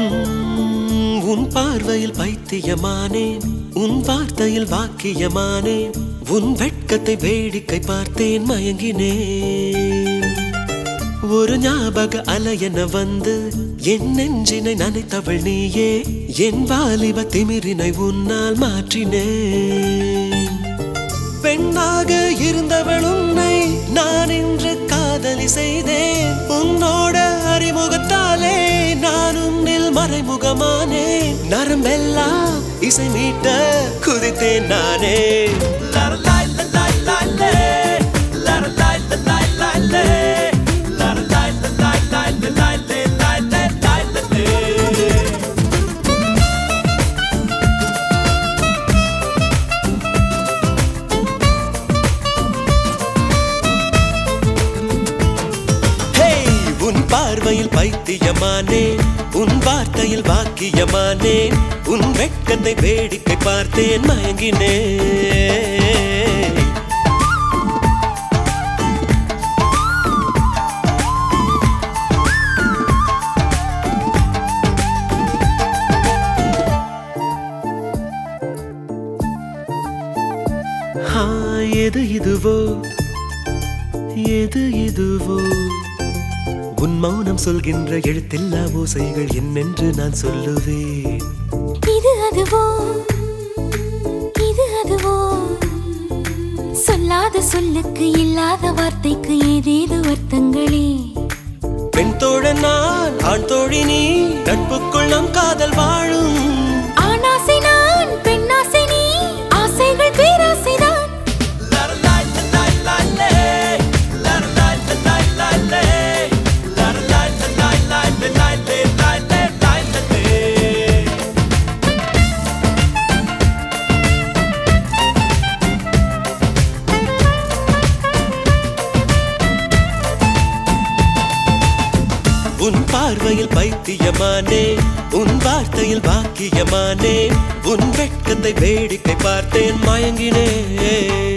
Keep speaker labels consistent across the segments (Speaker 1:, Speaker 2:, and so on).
Speaker 1: உம், உன் பார்வையில் பைத்தியமானேன் உன் வார்த்தையில் வாக்கியமானேன் உன் வெட்கத்தை வேடிக்கை பார்த்தேன் மயங்கினேன் ஒரு ஞாபக அலையென வந்து என் நெஞ்சினை நனைத்தவள் நீயே என் வாலிப திமிரினை உன்னால் மாற்றினேன் பெண்ணாக இருந்தவள் உன்னை நான் இன்று காதலி செய்தேன் உன்னோட அறிமுகத்தாலே நான் உன்னில் மறைமுகமானேன் நரம்பெல்லாம் இசை மீட்ட குதித்தேன் நானே லரலாய் லலாய் லாலே, லரலாய் லலாய் லாலே, லரலாய் லலாய் லாலே, லாலே, லாலே, லாலே. ஹே உன் பார்வையில் பைத்தியமானேன் உன் வார்த்தையில் வாக்கியமானேன் உன் வெட்கத்தை வேடிக்கை பார்த்தேன் மயங்கினேன் ஆ, எது இதுவோ எது இதுவோ உன் மௌனம் சொல்கின்ற எழுத்தில்லா ஓசைகள் என்னென்று நான் சொல்லுவேன்
Speaker 2: இது அதுவோ இது அதுவோ சொல்லாத சொல்லுக்கு இல்லாத வார்த்தைக்கு ஏதேது அர்த்தங்களே
Speaker 1: பெண் தோழன் நான் ஆண் தோழி நீ நட்புக்குள் நம் காதல் வாழும்
Speaker 2: ஆணாசை நான் பெண்ணாசை நீ ஆசைகள் பேராசைதான்
Speaker 1: உன் பார்வையில் பைத்தியமானே உன் வார்த்தையில் வாக்கியமானே உன் வெட்கத்தை வேடிக்கை பார்த்தேன் மயங்கினேன்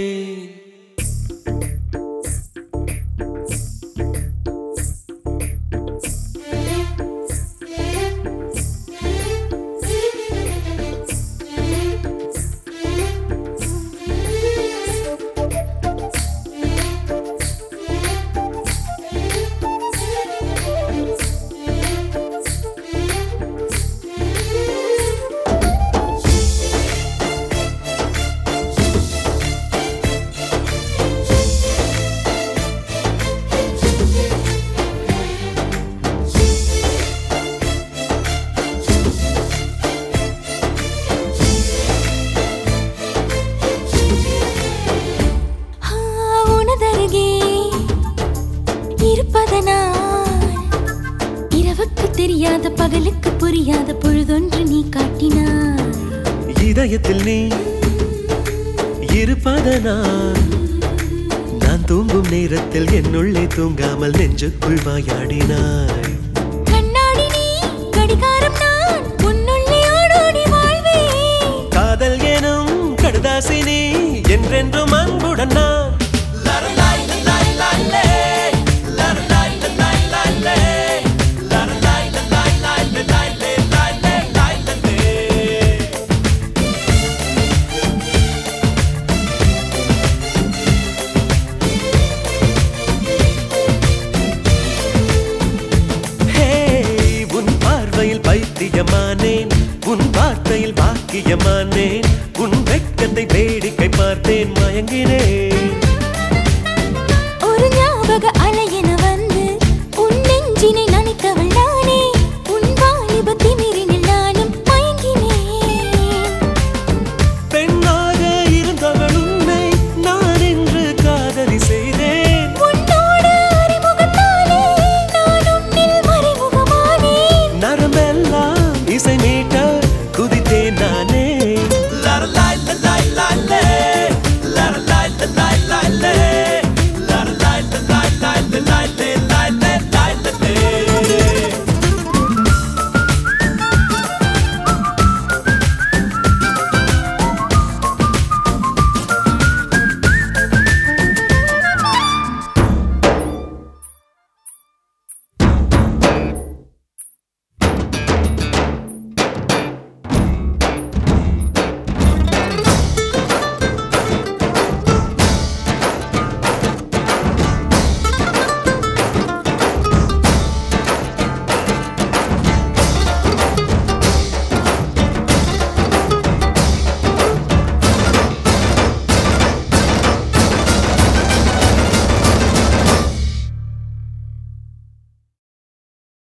Speaker 2: ஆ, உனதருகே இருப்பதனால் இரவுக்கு தெரியாத பகலுக்கு புரியாத பொழுதொன்று நீ காட்டினாய்
Speaker 1: இதயத்தில் நீ இருப்பதனால் நான் தூங்கும் நேரத்தில் என்னுள்ளே தூங்காமல் நெஞ்சுக்குள் வாயாடினாய்
Speaker 2: கண்ணாடி நீ கடிகாரம் நான் உன்னுள்ளே ஓடோடி வாழ்வேன்
Speaker 1: காதல் எனும் கடுதாசினி என்றென்றும் அன்புடன் நான் லரலாய் லலாய் லாலே, லரலாய் லலாய் லாலே, லரலாய் லலாய் லாலே, லாலே, லாலே, லாலே. ஹே, உன் பார்வையில் பைத்தியமானேன் உன் வார்த்தையில் வாக்கியமானேன் உன் வெட்கத்தை வேடிக்கை பார்த்தேன் மயங்கினேன்